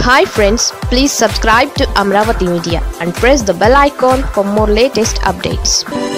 hi friends please subscribe to Amaravati media and press the bell icon for more latest updates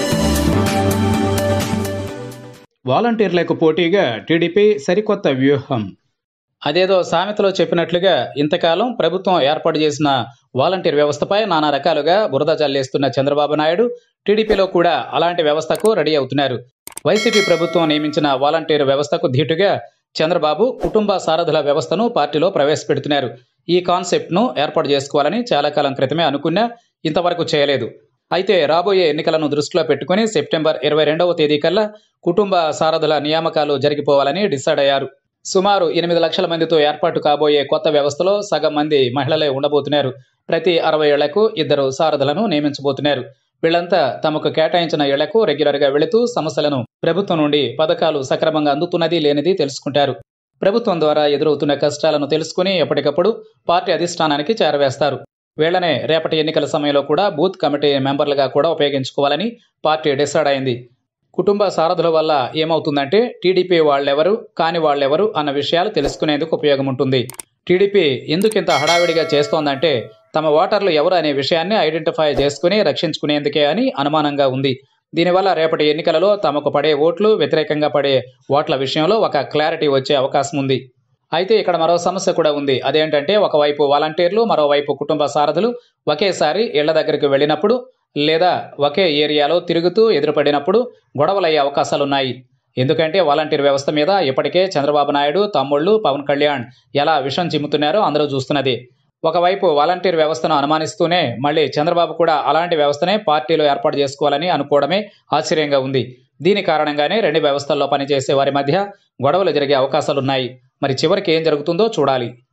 వాలంటీర్లకు పోటీగా TDP సరికొత్త వ్యూహం అదేదో సామెతలో చెప్పినట్లుగా ఇంతకాలం ప్రభుత్వం ఏర్పాటు చేసిన వాలంటీర్ వ్యవస్థపై నానా రకాలుగా బురద జల్లేస్తున్న చంద్రబాబు నాయుడు టీడీపీలో కూడా అలాంటి వ్యవస్థకు రెడీ అవుతున్నారు వైసీపీ ప్రభుత్వం నియమించిన వాలంటీర్ వ్యవస్థకు ధీటుగా చంద్రబాబు కుటుంబ సారథుల వ్యవస్థను పార్టీలో ప్రవేశపెడుతున్నారు ఈ కాన్సెప్ట్ను ఏర్పాటు చేసుకోవాలని చాలా కాలం క్రితమే అనుకున్నా ఇంతవరకు చేయలేదు అయితే రాబోయే ఎన్నికలను దృష్టిలో పెట్టుకుని సెప్టెంబర్ ఇరవై రెండవ తేదీ కల్లా కుటుంబ సారథుల నియామకాలు జరిగిపోవాలని డిసైడ్ అయ్యారు సుమారు ఎనిమిది లక్షల మందితో ఏర్పాటు కాబోయే కొత్త వ్యవస్థలో సగం మంది మహిళలే ఉండబోతున్నారు ప్రతి అరవై ఏళ్లకు ఇద్దరు సారథులను నియమించబోతున్నారు వీళ్లంతా తమకు కేటాయించిన ఇళ్లకు రెగ్యులర్గా వెళుతూ సమస్యలను ప్రభుత్వం నుండి పథకాలు సక్రమంగా అందుతున్నది లేనిది తెలుసుకుంటారు ప్రభుత్వం ద్వారా ఎదురవుతున్న కష్టాలను తెలుసుకుని ఎప్పటికప్పుడు పార్టీ అధిష్టానానికి చేరవేస్తారు వీళ్లనే రేపటి ఎన్నికల సమయంలో కూడా బూత్ కమిటీ మెంబర్లుగా కూడా ఉపయోగించుకోవాలని పార్టీ డిసైడ్ అయింది కుటుంబ సారథుల వల్ల ఏమవుతుందంటే టీడీపీ వాళ్ళెవరు కాని వాళ్ళెవరు అన్న విషయాలు తెలుసుకునేందుకు ఉపయోగం ఉంటుంది టీడీపీ ఎందుకింత హడావిడిగా చేస్తోందంటే తమ ఓటర్లు ఎవరు అనే విషయాన్ని ఐడెంటిఫై చేసుకుని రక్షించుకునేందుకే అని అనుమానంగా ఉంది దీనివల్ల రేపటి ఎన్నికలలో తమకు పడే ఓట్లు వ్యతిరేకంగా పడే ఓట్ల విషయంలో ఒక క్లారిటీ వచ్చే అవకాశం ఉంది అయితే ఇక్కడ మరో సమస్య కూడా ఉంది అదేంటంటే ఒకవైపు వాలంటీర్లు మరోవైపు కుటుంబ సారథులు ఒకేసారి ఇళ్ల దగ్గరికి వెళ్ళినప్పుడు లేదా ఒకే ఏరియాలో తిరుగుతూ ఎదురుపడినప్పుడు గొడవలయ్యే అవకాశాలున్నాయి ఎందుకంటే వాలంటీర్ వ్యవస్థ మీద ఇప్పటికే చంద్రబాబు నాయుడు తమ్ముళ్ళు పవన్ కళ్యాణ్ ఎలా విషం చిమ్ముతున్నారో అందరూ చూస్తున్నది ఒకవైపు వాలంటీర్ వ్యవస్థను అనుమానిస్తూనే మళ్ళీ చంద్రబాబు కూడా అలాంటి వ్యవస్థనే పార్టీలో ఏర్పాటు చేసుకోవాలని అనుకోవడమే ఆశ్చర్యంగా ఉంది దీని కారణంగానే రెండు వ్యవస్థల్లో పనిచేసే వారి మధ్య గొడవలు జరిగే అవకాశాలున్నాయి మరి చివరికి ఏం జరుగుతుందో చూడాలి